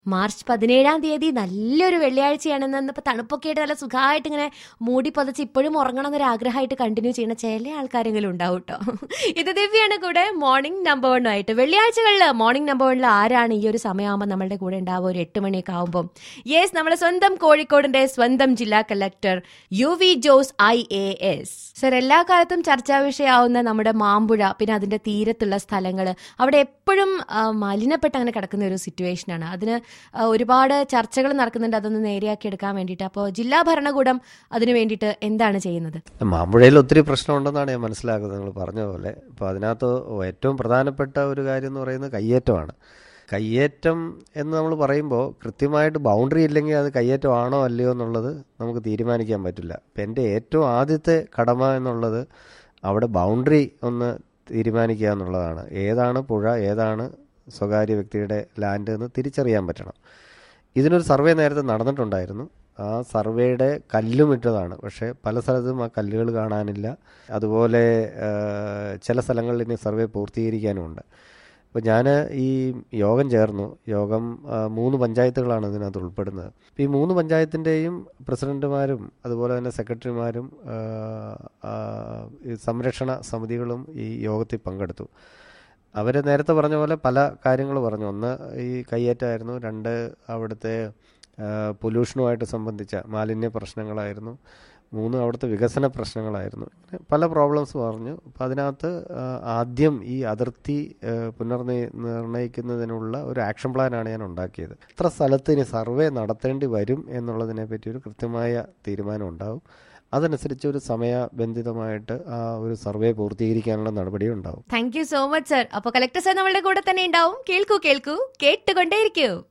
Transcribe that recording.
March പതിനേഴാം തീയതി നല്ലൊരു വെള്ളിയാഴ്ചയാണെന്ന് ഇന്നിപ്പോൾ തണുപ്പൊക്കെ ആയിട്ട് നല്ല സുഖമായിട്ട് ഇങ്ങനെ മൂടി പതച്ച് ഇപ്പോഴും ഉറങ്ങണം എന്നൊരു ആഗ്രഹമായിട്ട് കണ്ടിന്യൂ ചെയ്യുന്ന ചില ആൾക്കാരെങ്കിലും ഉണ്ടാവും കേട്ടോ ഇത് ദിവ്യാണ് കൂടെ മോർണിംഗ് നമ്പർ വണ്ണുമായിട്ട് വെള്ളിയാഴ്ചകളിൽ മോർണിംഗ് നമ്പർ വണ്ണിൽ ആരാണ് ഈ ഒരു സമയമാകുമ്പോൾ നമ്മളുടെ കൂടെ ഉണ്ടാവുക ഒരു എട്ട് മണിയൊക്കെ ആകുമ്പോൾ യെസ് നമ്മുടെ സ്വന്തം കോഴിക്കോടിന്റെ സ്വന്തം ജില്ലാ collector U V Jose I A S sir എല്ലാ കാലത്തും ചർച്ചാ വിഷയമാവുന്ന നമ്മുടെ മാമ്പുഴ പിന്നെ അതിന്റെ തീരത്തുള്ള സ്ഥലങ്ങൾ അവിടെ എപ്പോഴും ആ, മലിനപ്പെട്ട് അങ്ങനെ കിടക്കുന്ന ഒരു സിറ്റുവേഷനാണ് അതിന് ആ, ഒരുപാട് ചർച്ചകൾ നടക്കുന്നുണ്ട് അതൊന്ന് നേരെയാക്കി എടുക്കാൻ വേണ്ടിയിട്ട് അപ്പോൾ ജില്ലാ ഭരണകൂടം അതിന് വേണ്ടിയിട്ട് എന്താണ് ചെയ്യുന്നത് മാമ്പുഴയിൽ ഒത്തിരി പ്രശ്നമുണ്ടെന്നാണ് ഞാൻ മനസ്സിലാക്കുന്നത് നിങ്ങൾ പറഞ്ഞ പോലെ അപ്പോൾ അതിനകത്ത് ഏറ്റവും പ്രധാനപ്പെട്ട ഒരു കാര്യം എന്ന് പറയുന്നത് കയ്യേറ്റമാണ് കയ്യേറ്റം എന്ന് നമ്മൾ പറയുമ്പോൾ കൃത്യമായിട്ട് ബൗണ്ടറി ഇല്ലെങ്കിൽ അത് കയ്യേറ്റമാണോ അല്ലയോ എന്നുള്ളത് നമുക്ക് തീരുമാനിക്കാൻ പറ്റില്ല അപ്പം എൻ്റെ ഏറ്റവും ആദ്യത്തെ കടമ എന്നുള്ളത് അവിടെ ബൗണ്ടറി ഒന്ന് തീരുമാനിക്കുക എന്നുള്ളതാണ് ഏതാണ് പുഴ ഏതാണ് സ്വകാര്യ വ്യക്തിയുടെ ലാൻഡ് എന്ന് തിരിച്ചറിയാൻ പറ്റണം ഇതിനൊരു സർവേ നേരത്തെ നടന്നിട്ടുണ്ടായിരുന്നു ആ സർവേയുടെ കല്ലും ഇട്ടതാണ് പക്ഷേ പല സ്ഥലത്തും ആ കല്ലുകൾ കാണാനില്ല അതുപോലെ ആ, ചില സ്ഥലങ്ങളിൽ ഇനി സർവേ പൂർത്തീകരിക്കാനുമുണ്ട് അപ്പോൾ ഞാൻ ഈ യോഗം ചേർന്നു യോഗം ആ, മൂന്ന് പഞ്ചായത്തുകളാണ് ഇതിനകത്ത് ഉൾപ്പെടുന്നത് അപ്പോൾ ഈ മൂന്ന് പഞ്ചായത്തിൻ്റെയും പ്രസിഡന്റുമാരും അതുപോലെ തന്നെ സെക്രട്ടറിമാരും ആ, ആ, ഈ സംരക്ഷണ സമിതികളും ഈ യോഗത്തിൽ പങ്കെടുത്തു അവർ നേരത്തെ പറഞ്ഞ പോലെ പല കാര്യങ്ങൾ പറഞ്ഞു ഒന്ന് ഈ കയ്യേറ്റമായിരുന്നു രണ്ട് അവിടുത്തെ പൊല്യൂഷനുമായിട്ട് സംബന്ധിച്ച മാലിന്യ പ്രശ്നങ്ങളായിരുന്നു മൂന്ന് അവിടുത്തെ വികസന പ്രശ്നങ്ങളായിരുന്നു ഇങ്ങനെ പല പ്രോബ്ലംസ് പറഞ്ഞു അപ്പോൾ അതിനകത്ത് ആ, ആദ്യം ഈ അതിർത്തി ആ, പുനർനി നിർണ്ണയിക്കുന്നതിനുള്ള ഒരു ആക്ഷൻ പ്ലാനാണ് ഞാൻ ഉണ്ടാക്കിയത് ഇത്ര സ്ഥലത്ത് ഇനി സർവേ നടത്തേണ്ടി വരും എന്നുള്ളതിനെ പറ്റി ഒരു കൃത്യമായ തീരുമാനം ഉണ്ടാവും അതനുസരിച്ച് ഒരു സമയബന്ധിതമായിട്ട് ആ ഒരു സർവേ പൂർത്തീകരിക്കാനുള്ള നടപടി ഉണ്ടാവും thank you so much sir അപ്പോൾ കളക്ടർ സർ നമ്മളുടെ കൂടെ തന്നെ ഉണ്ടാവും കേൾക്കൂ കേൾക്കൂ കേട്ടുകൊണ്ടേയിരിക്കൂ